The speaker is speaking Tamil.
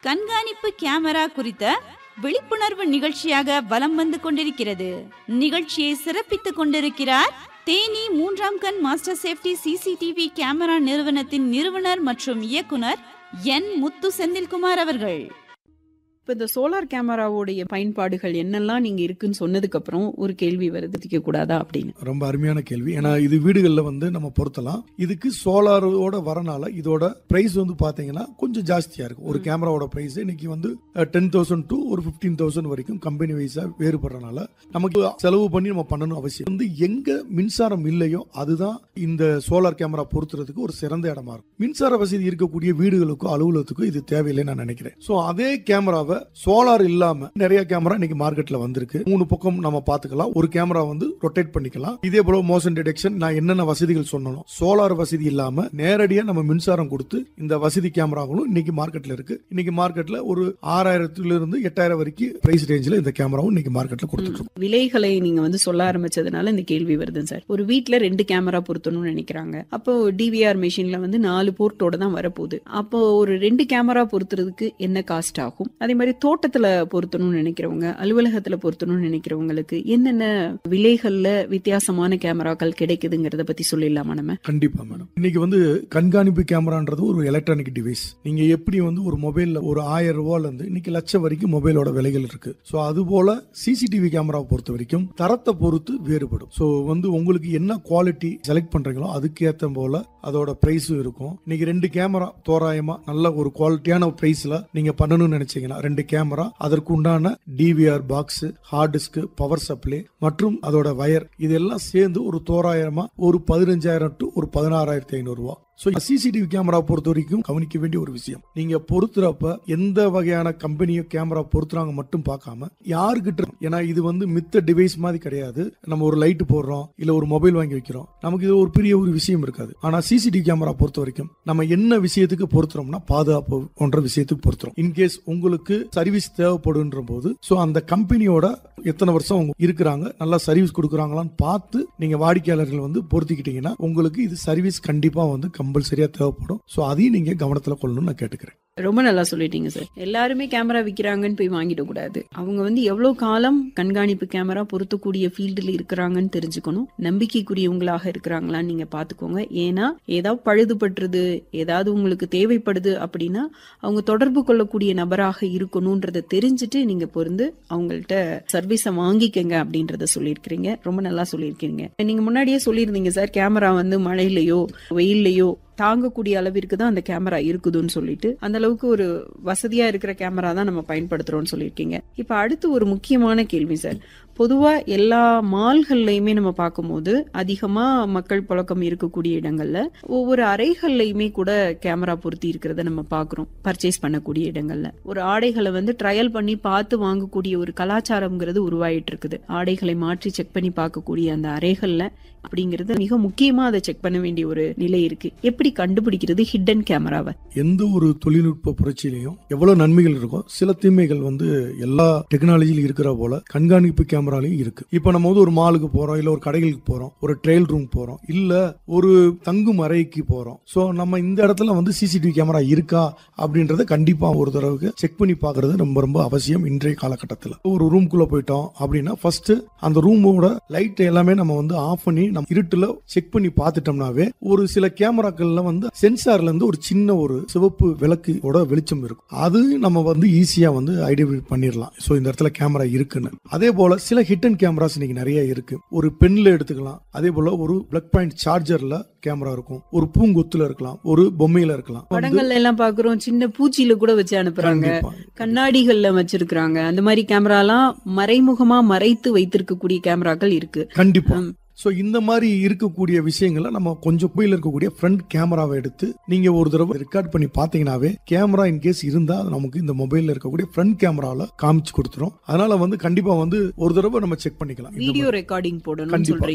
கண்காணிப்பு கேமரா குறித்த விழிப்புணர்வு நிகழ்ச்சியாக வலம் வந்து கொண்டிருக்கிறது நிகழ்ச்சியை சிறப்பித்துக் கொண்டிருக்கிறார் தேனி மூன்றாம் கண் மாஸ்டர் சேஃப்டி சிசிடிவி கேமரா நிறுவனத்தின் நிறுவனர் மற்றும் இயக்குனர் என் முத்து செந்தில்குமார் அவர்கள் இப்போ இந்த சோலார் கேமராவோடைய பயன்பாடுகள் என்னெல்லாம் நீங்க இருக்குன்னு சொன்னதுக்கு அப்புறம் ஒரு கேள்வி வருது திக்க கூடாதா அப்படின்னு ரொம்ப அருமையான கேள்வி ஏன்னா இது வீடுகளில் வந்து நம்ம பொருத்தலாம் இதுக்கு சோலாரோட வரனால இதோட பிரைஸ் வந்து பாத்தீங்கன்னா கொஞ்சம் ஜாஸ்தியா இருக்கும் ஒரு கேமராவோட பிரைஸ் இன்னைக்கு வந்து டென் தௌசண்ட் டு ஒரு ஃபிஃப்டீன் தௌசண்ட் வரைக்கும் கம்பெனி வைஸா வேறுபடுறதுனால நமக்கு செலவு பண்ணி நம்ம பண்ணணும் அவசியம் வந்து எங்க மின்சாரம் இல்லையோ அதுதான் இந்த சோலார் கேமரா பொருத்துறதுக்கு ஒரு சிறந்த இடமா இருக்கும் மின்சார வசதி இருக்கக்கூடிய வீடுகளுக்கோ அலுவலகத்துக்கோ இது தேவையில்லை நான் நினைக்கிறேன் ஸோ அதே கேமராவை சோலார் இல்லாம நிறைய கேமரா இன்னைக்கு மார்க்கெட்ல வந்திருக்கு மூணு பக்கம் நம்ம பாத்துக்கலாம் ஒரு கேமரா வந்து ரொட்டேட் பண்ணிக்கலாம் இதே போல மோஷன் டிடெக்ஷன் நான் என்னென்ன வசதிகள் சொன்னோம் சோலார் வசதி இல்லாம நேரடியா நம்ம மின்சாரம் கொடுத்து இந்த வசதி கேமராங்களும் இன்னைக்கு மார்க்கெட்ல இருக்கு இன்னைக்கு மார்க்கெட்ல ஒரு ஆறாயிரத்துல இருந்து எட்டாயிரம் வரைக்கும் பிரைஸ் ரேஞ்சில் இந்த கேமராவும் இன்னைக்கு மார்க்கெட்ல கொடுத்துட்டு இருக்கோம். விலைகளை நீங்க வந்து சொல்ல ஆரம்பிச்சதுனால இந்த கேள்வி வருது சார் ஒரு வீட்ல ரெண்டு கேமரா பொருத்தணும்னு நினைக்கிறாங்க அப்போ டிவிஆர் மிஷின்ல வந்து நாலு போர்ட்டோட தான் வரப்போகுது அப்போ ஒரு ரெண்டு கேமரா பொருத்துறதுக்கு என்ன காஸ்ட் ஆகும் அதே மாதிரி தோட்டத்துல பொருத்தணும்னு நினைக்கிறவங்க அலுவலகத்துல பொருத்தணும்னு நினைக்கிறவங்களுக்கு என்னென்ன விலைகள்ல வித்தியாசமான கேமராக்கள் கிடைக்குதுங்கிறத பத்தி சொல்லிடலாமா நம்ம கண்டிப்பா மேடம் இன்னைக்கு வந்து கண்காணிப்பு கேமரான்றது ஒரு எலக்ட்ரானிக் டிவைஸ் நீங்க எப்படி வந்து ஒரு மொபைல்ல ஒரு ஆயிரம் ரூபாயில இருந்து இன்னைக்கு லட்சம் வரைக்கும் மொபைலோட விலைகள் இருக்கு ஸோ அது போல சிசிடிவி கேமராவை பொறுத்த வரைக்கும் தரத்தை பொறுத்து வேறுபடும் ஸோ வந்து உங்களுக்கு என்ன குவாலிட்டி செலக்ட் பண்றீங்களோ அதுக்கு ஏத்த போல அதோட பிரைஸும் இருக்கும் இன்னைக்கு ரெண்டு கேமரா தோராயமா நல்ல ஒரு குவாலிட்டியான பிரைஸ்ல நீங்க பண்ணணும்னு நினைச்சீங்கன்னா ரெண்டு கேமரா அதற்கு உண்டான DVR box hard disk power supply மற்றும் அதோட வயர் இதெல்லாம் சேர்ந்து ஒரு தோராயமா ஒரு பதினஞ்சாயிரம் டு ஒரு பதினாறாயிரத்தி ஐநூறு ரூபா ஸோ சிசிடிவி கேமரா பொறுத்த வரைக்கும் கவனிக்க வேண்டிய ஒரு விஷயம் நீங்க பொருத்துறப்ப எந்த வகையான கம்பெனியோ கேமரா பொருத்துறாங்க மட்டும் பார்க்காம யாருக்கிட்ட ஏன்னா இது வந்து மித்த டிவைஸ் மாதிரி கிடையாது நம்ம ஒரு லைட் போடுறோம் இல்ல ஒரு மொபைல் வாங்கி வைக்கிறோம் நமக்கு இது ஒரு பெரிய ஒரு விஷயம் இருக்காது ஆனா சிசிடிவி கேமரா பொறுத்த வரைக்கும் நம்ம என்ன விஷயத்துக்கு பொருத்துறோம்னா பாதுகாப்பு போன்ற விஷயத்துக்கு பொருத்துறோம் இன்கேஸ் உங்களுக்கு சர்வீஸ் தேவைப்படுன்ற போது ஸோ அந்த கம்பெனியோட எத்தனை வருஷம் அவங்க இருக்கிறாங்க நல்லா சர்வீஸ் கொடுக்குறாங்களான்னு பார்த்து நீங்க வாடிக்கையாளர்கள் வந்து பொருத்திக்கிட்டீங்கன்னா உங்களுக்கு இது சர்வீஸ் கண்டிப்பா வந்து கம்பல்சரியா தேவைப்படும் ஸோ அதையும் நீங்க கவனத்துல கொள்ளணும்னு நான் கேட்டுக்கிறேன் ரொம்ப நல்லா சொல்லிட்டீங்க சார் எல்லாருமே கேமரா விற்கிறாங்கன்னு போய் வாங்கிட கூடாது அவங்க வந்து எவ்வளவு காலம் கண்காணிப்பு கேமரா பொருத்தக்கூடிய ஃபீல்டில் இருக்கிறாங்கன்னு தெரிஞ்சுக்கணும் நம்பிக்கைக்குரியவங்களாக இருக்கிறாங்களான்னு நீங்க பாத்துக்கோங்க ஏன்னா ஏதாவது பழுதுபட்டுருது ஏதாவது உங்களுக்கு தேவைப்படுது அப்படின்னா அவங்க தொடர்பு கொள்ளக்கூடிய நபராக இருக்கணும்ன்றத தெரிஞ்சுட்டு நீங்க பொருந்து அவங்கள்ட்ட சர்வீஸை வாங்கிக்கங்க அப்படின்றத சொல்லியிருக்கிறீங்க ரொம்ப நல்லா சொல்லியிருக்கீங்க நீங்க முன்னாடியே சொல்லியிருந்தீங்க சார் கேமரா வந்து மழையிலயோ வெயில்லையோ தாங்கக்கூடிய அளவிற்கு தான் அந்த கேமரா இருக்குதுன்னு சொல்லிட்டு அந்த அளவுக்கு ஒரு வசதியா இருக்கிற கேமரா தான் நம்ம பயன்படுத்துறோம்னு சொல்லியிருக்கீங்க இப்ப அடுத்து ஒரு முக்கியமான கேள்வி சார் பொதுவா எல்லா மால்கள்லயுமே நம்ம பார்க்கும்போது அதிகமா மக்கள் புழக்கம் இருக்கக்கூடிய இடங்கள்ல ஒவ்வொரு அறைகள்லயுமே கூட கேமரா பொருத்தி இருக்கிறத நம்ம பாக்குறோம் பர்ச்சேஸ் பண்ணக்கூடிய இடங்கள்ல ஒரு ஆடைகளை வந்து ட்ரையல் பண்ணி பார்த்து வாங்கக்கூடிய ஒரு கலாச்சாரம்ங்கிறது உருவாயிட்டு இருக்குது ஆடைகளை மாற்றி செக் பண்ணி பார்க்கக்கூடிய அந்த அறைகள்ல அப்படிங்கிறது மிக முக்கியமா அதை செக் பண்ண வேண்டிய ஒரு நிலை இருக்கு எப்படி கண்டுபிடிக்கிறது ஹிடன் கேமராவை எந்த ஒரு தொழில்நுட்ப புரட்சியிலையும் எவ்வளவு நன்மைகள் இருக்கும் சில தீமைகள் வந்து எல்லா டெக்னாலஜிலும் இருக்கிற போல கண்காணிப்பு கேமராலையும் இருக்கு இப்போ நம்ம வந்து ஒரு மாலுக்கு போறோம் இல்ல ஒரு கடைகளுக்கு போறோம் ஒரு ட்ரையல் ரூம் போறோம் இல்ல ஒரு தங்கும் அறைக்கு போறோம் சோ நம்ம இந்த இடத்துல வந்து சிசிடிவி கேமரா இருக்கா அப்படின்றத கண்டிப்பா ஒரு தடவைக்கு செக் பண்ணி பாக்குறது ரொம்ப ரொம்ப அவசியம் இன்றைய காலகட்டத்தில் ஒரு ரூம்குள்ள போயிட்டோம் அப்படின்னா ஃபர்ஸ்ட் அந்த ரூமோட லைட் எல்லாமே நம்ம வந்து ஆஃப் பண்ணி நம்ம இருட்டுல செக் பண்ணி பார்த்துட்டோம்னாவே ஒரு சில கேமராக்கள்ல வந்து சென்சார்ல இருந்து ஒரு சின்ன ஒரு சிவப்பு விளக்கோட வெளிச்சம் இருக்கும் அது நம்ம வந்து ஈஸியா வந்து ஐடென்டிஃபை பண்ணிடலாம் ஸோ இந்த இடத்துல கேமரா இருக்குன்னு அதே போல சில ஹிட்டன் கேமராஸ் இன்னைக்கு நிறைய இருக்கு ஒரு பென்ல எடுத்துக்கலாம் அதே போல ஒரு பிளக் பாயிண்ட் சார்ஜர்ல கேமரா இருக்கும் ஒரு பூங்கொத்துல இருக்கலாம் ஒரு பொம்மையில இருக்கலாம் வந்து படங்கள்ல எல்லாம் பாக்குறோம் சின்ன பூச்சியில கூட வச்சு அனுப்புறாங்க கண்டிப்பா. கண்ணாடிகள்ல வச்சிருக்கிறாங்க அந்த மாதிரி கேமராலாம் மறைமுகமா மறைத்து வைத்திருக்கக்கூடிய கேமராக்கள் இருக்கு கண்டிப்பா ம். சோ இந்த மாதிரி இருக்கக்கூடிய விஷயங்களை நம்ம கொஞ்சம் கோயில் இருக்கக்கூடிய ஃப்ரண்ட் கேமராவை எடுத்து நீங்க ஒரு தடவை ரெக்கார்ட் பண்ணி பாத்தீங்கன்னாவே கேமரா இன் கேஸ் இருந்தா அது நமக்கு இந்த மொபைல்ல இருக்கக்கூடிய ஃப்ரண்ட் கேமரால காமிச்சு கொடுத்துரும் அதனால வந்து கண்டிப்பா வந்து ஒரு தடவை நம்ம செக் பண்ணிக்கலாம் இந்த வீடியோ ரெக்கார்டிங் போடணும்னு கண்டிப்பா சொல்றீங்க